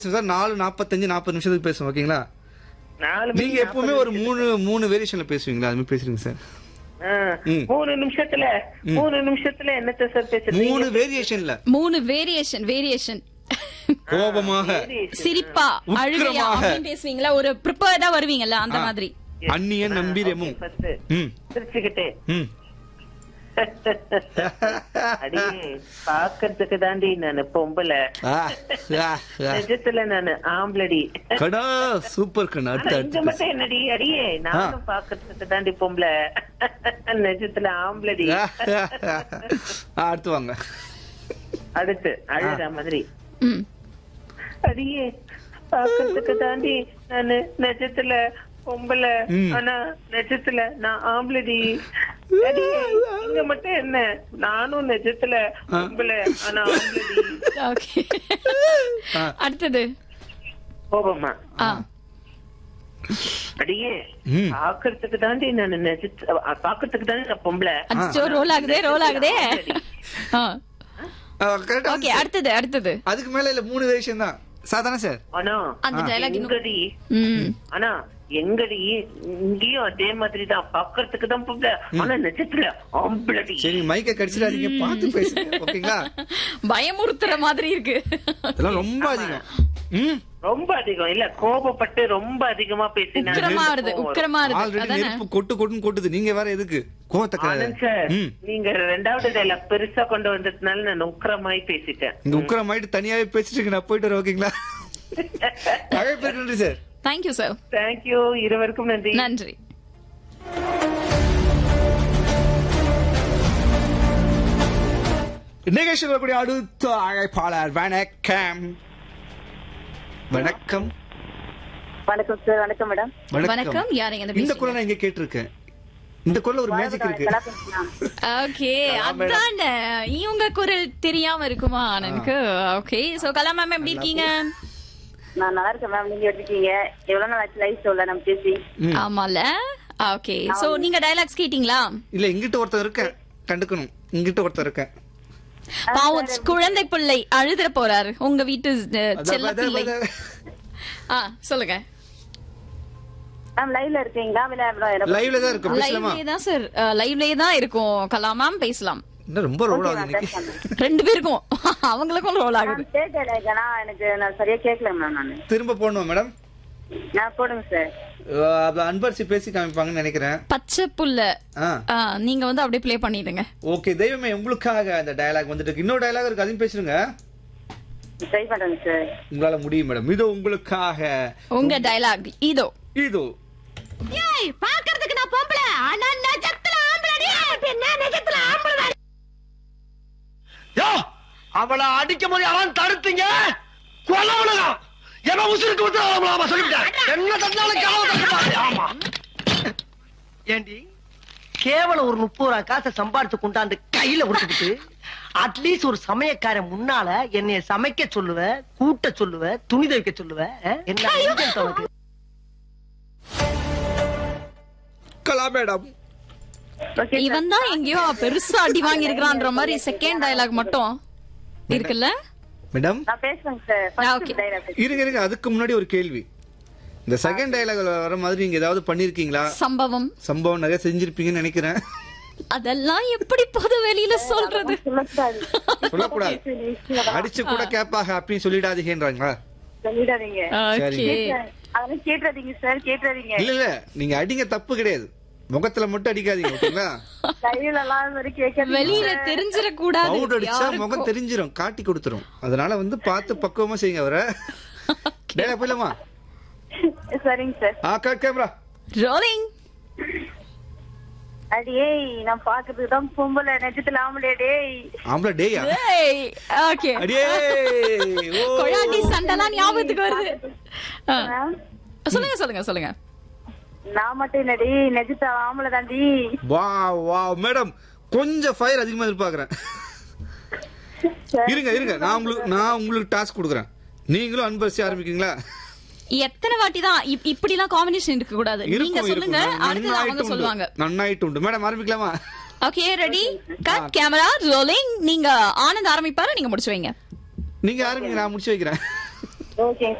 Sir நாலு நாற்பத்தஞ்சு நாற்பது நிமிஷத்துக்கு பேசுவோம் ஓகேங்களா நாலு மணி நீங்க எப்பவுமே ஒரு மூணு மூணு வேரியேஷன்ல பேசுவீங்களா அது மாதிரி பேசுறீங்க சார் ஆ, ம். மூணு நிமிஷத்துல மூணு நிமிஷத்துல என்னத்த சார் பேசுறீங்க மூணு வேரியேஷன்ல மூணு வேரியேஷன் வேரியேஷன் கோபமாக சிரிப்பா அழுகையா உக்கிரமாக. அப்படின்னு பேசுவீங்களா ஒரு ப்ரிப்பேர்டா வருவீங்கல்ல அந்த ஆ. மாதிரி அந்நியன் நம்பிரமும் ஃபர்ஸ்ட் ம் சிரிச்சுக்கிட்டே ம் அடி பாக்கிறதுக்கு தாண்டி நானு பொம்பளை ஆ, ஆ, ஆ. நிஜத்துல நானு ஆம்பளடி கடா சூப்பர் கண்ணா அடுத்து ஆனா இங்க அடுத்து மட்டும் என்னடி அடியே நானும் பாக்கிறதுக்கு தாண்டி பொம்பளை நிஜத்துல ஆம்பளடி ஆ, ஆ, ஆ, அடுத்து வாங்க அடுத்து அழுற மாதிரி ம். அடியே பாக்கிறதுக்கு தாண்டி நானு நிஜத்துல பொம்பளை ம். ஆனா நிஜத்துல நான் ஆம்பளடி அடியே இங்க மட்டும் என்ன நானும் நிஜத்துல பொம்பளை ஆனா ஆம்பளடி ஓகே ஆ. அடுத்தது கோபமா ஆ அடியே ம். பாக்குறதுக்கு தாண்டி நான் நிஜத்து பாக்குறதுக்கு தாண்டி நான் பொம்பளை அச்சோ ரோல் ஆகுதே ரோல் ஆகுதே ஆ ஆ, correct ஆ ஓகே அடுத்தது அடுத்தது அதுக்கு மேல இல்ல மூணு வேரியேஷன் தான் சாதாரண சார் ஆனா அந்த dialogue இன்னும் எங்கடி ம் ஆனா எங்கடி இங்கேயும் அதே மாதிரி தான் பாக்குறதுக்கு தான் பொம்பளை ஆனா நிஜத்துல ஆம்பளடி சரி மைக்க கடிச்சிடாதீங்க பார்த்து பேசுங்க ஓகேங்களா பயமுறுத்துற மாதிரி இருக்கு இதெல்லாம் ரொம்ப அதிகம் ம் ரொம்ப அதிகம் இல்ல கோபப்பட்டு ரொம்ப அதிகமா பேசினா உக்கிரமா வருது உக்கிரமா வருது ஆல்ரெடி அதானே நெருப்பு கொட்டு கொட்டுன்னு கொட்டுது நீங்க வேற எதுக்கு கோவத்தக்க ஆனந்த் சார் ம் நீங்க ரெண்டாவது டைலாக் பெருசா கொண்டு வந்ததுனால நான் உக்கிரமாய் பேசிட்டேன் இங்க உக்கரமாயிட்டு தனியாவே பேசிட்டு இருக்கு, நான் போயிட்டு வரேன் ஓகேங்களா அழைப்பு நன்றி சார் தேங்க்யூ சார் தேங்க்யூ இருவருக்கும் நன்றி நன்றி நிகழ்ச்சியில் வரக்கூடிய அடுத்த அழைப்பாளர் வணக்கம் வணக்கம் வணக்கம் சார் வணக்கம் மேடம் வணக்கம் யாருங்க இந்த இந்த பேசுறீங்க? குரல் நான் எங்க கேட்டிருக்கேன் இந்த குரல்ல ஒரு மேஜிக் இருக்கு ஓகே கலா மேடம். அதான இவங்க குரல் தெரியாம இருக்குமா எனக்கு ஓகே சோ கலா மேம் எப்படி இருக்கீங்க நான் நல்லா இருக்கேன் மேம் நீங்க எப்படி இருக்கீங்க எவ்வளவு நாள் ஆச்சு லைஃப் சொல்ல நம்ம பேசி ம். ஆமால ஓகே சோ நீங்க டயலாக்ஸ் கேட்டீங்களா இல்ல இங்கிட்ட ஒருத்தர் இருக்கேன் கண்டுக்கணும் இங்கிட்ட ஒருத்தர் இருக்கேன் பாவம் குழந்தை பிள்ளை அழுதுற போறாரு உங்க வீட்டு அஹ், அதான், செல்ல அதான், பிள்ளை அதான். ஆ சொல்லுங்க மேம் லைவ்ல இருக்கீங்களா விளையாடுறோம் லைவ்ல தான் இருக்கு பேசலாமா லைவ்லயே தான் சார் லைவ்லயே தான் இருக்கும் கலா மேம் பேசலாம் என்ன ரொம்ப ரோல் ஆகுது இன்னைக்கு ரெண்டு பேருக்கும் அவங்களுக்கும் ரோல் ஆகுது கேட்கல எனக்கு நான் சரியா கேட்கல மேம் நான் திரும்ப போடணும் மேடம் நான் போடுங்க சார் அன்பரசி பேசி காமிப்பாங்கன்னு நினைக்கிறேன் பச்சை புல்ல ஆ ஆ, நீங்க வந்து அப்படியே ப்ளே பண்ணிடுங்க ஓகே தெய்வமே உங்களுக்காக அந்த டயலாக் வந்துட்டு இருக்கு இன்னொரு டயலாக் இருக்கு அதையும் பேசுறீங்க ட்ரை பண்றேங்க சார் உங்களால முடியும் மேடம் இது உங்களுக்காக உங்க டயலாக் இதோ இதோ ஏய் பாக்குறதுக்கு நான் பொம்பளை ஆனா நெஜத்துல ஆம்பளடி என்ன நெஜத்துல ஆம்பளை யோ அவளை அடிக்கும் போது அவன் தடுத்தீங்க கொலை உலகம் எவன் உசுருக்கு உத்தரவாம சொல்லிவிட்டேன் என்ன தந்தாலும் காவல் தடுப்பாரு ஆமா ஏண்டி கேவலம் ஒரு முப்பது ரூபா காசை சம்பாதிச்சு கொண்டாந்து கையில கொடுத்துக்கிட்டு அட்லீஸ்ட் ஒரு சமயக்காரன் முன்னால என்னைய சமைக்க சொல்லுவ கூட்ட சொல்லுவ துணி துவைக்க சொல்லுவ அஹ்? என்ன நெஞ்சம் உனக்கு கலா மேடம் ஓகே இவன் தான் எங்கேயோ பெருசா அடி வாங்கி இருக்கிறான்ற மாதிரி செகண்ட் டயலாக் மட்டும் இருக்குல்ல மேடம் நான் பேசுறேங்க சார் ஆ, ஃபர்ஸ்ட் okay. டைலாக் இருங்க இருங்க அதுக்கு முன்னாடி ஒரு கேள்வி இந்த செகண்ட் டயலாக் வர மாதிரி நீங்க ஏதாவது பண்ணிருக்கீங்களா சம்பவம் சம்பவம் நிறைய செஞ்சிருப்பீங்கன்னு நினைக்கிறேன் அதெல்லாம் எப்படி பொது வெளியில சொல்றது சொல்லக்கூடாது சொல்லக்கூடாது அடிச்சு கூட கேப்பாக அப்படின்னு சொல்லிடாதீங்கன்றாங்களா சொல்லிடாதீங்க ஓகே அதெல்லாம் கேட்டுறாதீங்க சார் கேட்டுறாதீங்க இல்ல இல்ல நீங்க அடிங்க தப்பு கிடையாது முகத்துல மட்டும் அடிக்காதீங்க ஓகேங்களா லைவ்ல எல்லாம் அது மாதிரி கேட்காதீங்க வெளியில தெரிஞ்சிட கூடாது பவுடர் அடிச்சா முகம் யாருக்கும். தெரிஞ்சிரும் காட்டி கொடுத்துரும் அதனால வந்து பார்த்து பக்குவமா செய்யுங்க அவரை டேலாக் போயிடலாமா சரிங்க சார் ஆ கட் கேமரா ரோலிங் அடியே நான் பாக்குறதுக்கு தான் பொம்பளை நெஜத்துல ஆம்பளை டேய் ஆம்பளை டேயா ஓகே அடியே ஓ. கொழாண்டி சண்டைலாம் ஞாபகத்துக்கு வருது ஆ. மேம், சொல்லுங்க சொல்லுங்க சொல்லுங்க நான் மட்டும் இல்லடி நெஜத்துல ஆம்பளை தாண்டி வா வா மேடம் கொஞ்சம் ஃபயர் அதிகமா எதிர்பார்க்கறேன் இருங்க இருங்க நான் உங்களுக்கு நான் உங்களுக்கு டாஸ்க் கொடுக்குறேன் நீங்களும் அன்பரிசி ஆரம்பிக்கீங்களா எத்தனை வாட்டி தான் இப்படி எல்லாம் காம்பினேஷன் இருக்க கூடாது நீங்க இருக்கும் சொல்லுங்க இருக்கும் அடுத்தது அவங்க நன்னாயிட்டு சொல்லுவாங்க உண்டு நன்னாயிட்டு உண்டு மேடம் ஆரம்பிக்கலாமா okay ready cut camera rolling நீங்க ஆனந்த் ஆரம்பிப்பாரு நீங்க முடிச்சு வைங்க நீங்க ஆரம்பிங்க நான் முடிச்சு வைக்கிறேன் ஓகே